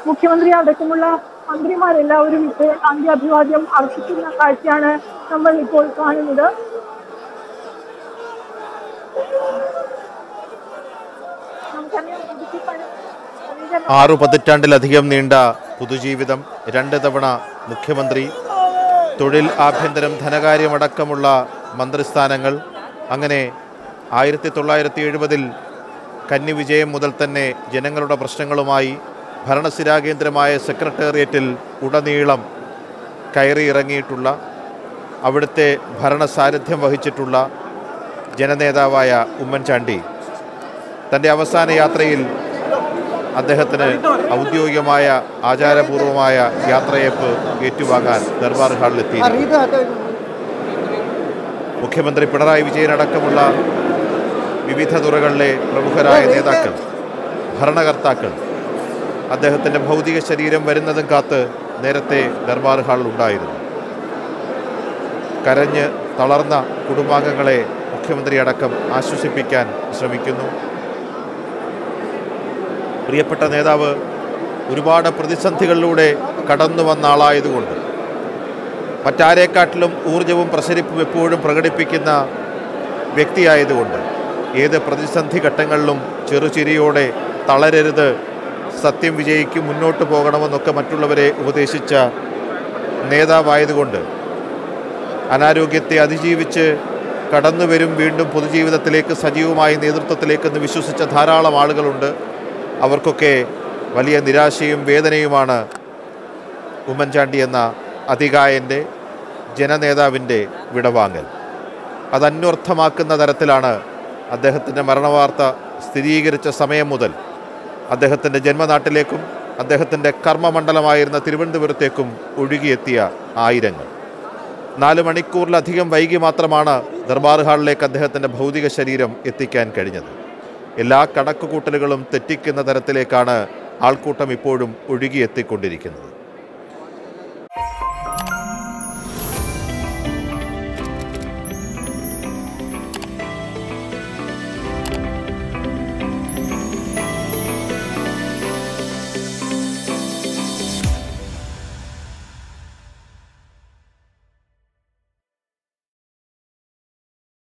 മുഖ്യമന്ത്രി അടക്കമുള്ള മന്ത്രിമാരെല്ലാവരും ഇപ്പോൾ അന്ത്യാഭിവാദ്യം അർപ്പിക്കുന്ന കാഴ്ചയാണ് നമ്മൾ ഇപ്പോൾ കാണുന്നത് നമുക്കറിയാം പുതുക്കി പണി- നവീകരണ ആറു പതിറ്റാണ്ടിലധികം നീണ്ട പുതുജീവിതം രണ്ട് തവണ മുഖ്യമന്ത്രി തൊഴിൽ ആഭ്യന്തരം ധനകാര്യമടക്കമുള്ള മന്ത്രിസ്ഥാനങ്ങൾ അങ്ങനെ ആയിരത്തി തൊള്ളായിരത്തി എഴുപതിൽ കന്നി വിജയം മുതൽ തന്നെ ജനങ്ങളുടെ പ്രശ്നങ്ങളുമായി ഭരണസ്ഥിരാകേന്ദ്രമായ സെക്രട്ടേറിയറ്റിൽ ഉടനീളം കയറിയിറങ്ങിയിട്ടുള്ള അവിടുത്തെ ഭരണസാരഥ്യം വഹിച്ചിട്ടുള്ള ജനനേതാവായ ഉമ്മൻചാണ്ടി തൻ്റെ അവസാന യാത്രയിൽ അദ്ദേഹത്തിന് ഔദ്യോഗികമായ ആചാരപൂർവമായ യാത്രയപ്പ് ഏറ്റുവാങ്ങാൻ ദർബാർ ഹാളിലെത്തി മുഖ്യമന്ത്രി പിണറായി വിജയനടക്കമുള്ള വിവിധ തുറകളിലെ പ്രമുഖരായ നേതാക്കൾ ഭരണകർത്താക്കൾ അദ്ദേഹത്തിൻ്റെ ഭൗതിക ശരീരം വരുന്നതും കാത്ത് നേരത്തെ ദർബാർ ഹാളിൽ ഉണ്ടായിരുന്നു കരഞ്ഞ് തളർന്ന കുടുംബാംഗങ്ങളെ മുഖ്യമന്ത്രി അടക്കം ആശ്വസിപ്പിക്കാൻ ശ്രമിക്കുന്നു പ്രിയപ്പെട്ട നേതാവ് ഒരുപാട് പ്രതിസന്ധികളിലൂടെ കടന്നു വന്ന ആളായതുകൊണ്ട് മറ്റാരേക്കാട്ടിലും ഊർജവും പ്രസരിപ്പും എപ്പോഴും പ്രകടിപ്പിക്കുന്ന വ്യക്തിയായതുകൊണ്ട് ഏത് പ്രതിസന്ധി ഘട്ടങ്ങളിലും ചെറുചിരിയോടെ തളരരുത് സത്യം വിജയിക്കും മുന്നോട്ട് പോകണമെന്നൊക്കെ മറ്റുള്ളവരെ ഉപദേശിച്ച നേതാവായതുകൊണ്ട് അനാരോഗ്യത്തെ അതിജീവിച്ച് കടന്നു വരും വീണ്ടും പൊതുജീവിതത്തിലേക്ക് സജീവമായി നേതൃത്വത്തിലേക്കെന്ന് വിശ്വസിച്ച ധാരാളം ആളുകളുണ്ട് അവർക്കൊക്കെ വലിയ നിരാശയും വേദനയുമാണ് ഉമ്മൻചാണ്ടി എന്ന അതികായൻ്റെ ജനനേതാവിൻ്റെ വിടവാങ്ങൽ അത് അന്വർത്ഥമാക്കുന്ന തരത്തിലാണ് അദ്ദേഹത്തിൻ്റെ മരണവാർത്ത സ്ഥിരീകരിച്ച സമയം മുതൽ അദ്ദേഹത്തിൻ്റെ ജന്മനാട്ടിലേക്കും അദ്ദേഹത്തിൻ്റെ കർമ്മമണ്ഡലമായിരുന്ന തിരുവനന്തപുരത്തേക്കും ഒഴുകിയെത്തിയ ആയിരങ്ങൾ നാല് മണിക്കൂറിലധികം വൈകി മാത്രമാണ് ദർബാർ ഹാളിലേക്ക് അദ്ദേഹത്തിൻ്റെ ഭൗതിക ശരീരം എത്തിക്കാൻ കഴിഞ്ഞത് എല്ലാ കണക്കുകൂട്ടലുകളും തെറ്റിക്കുന്ന തരത്തിലേക്കാണ് ആൾക്കൂട്ടം ഇപ്പോഴും ഒഴുകിയെത്തിക്കൊണ്ടിരിക്കുന്നത്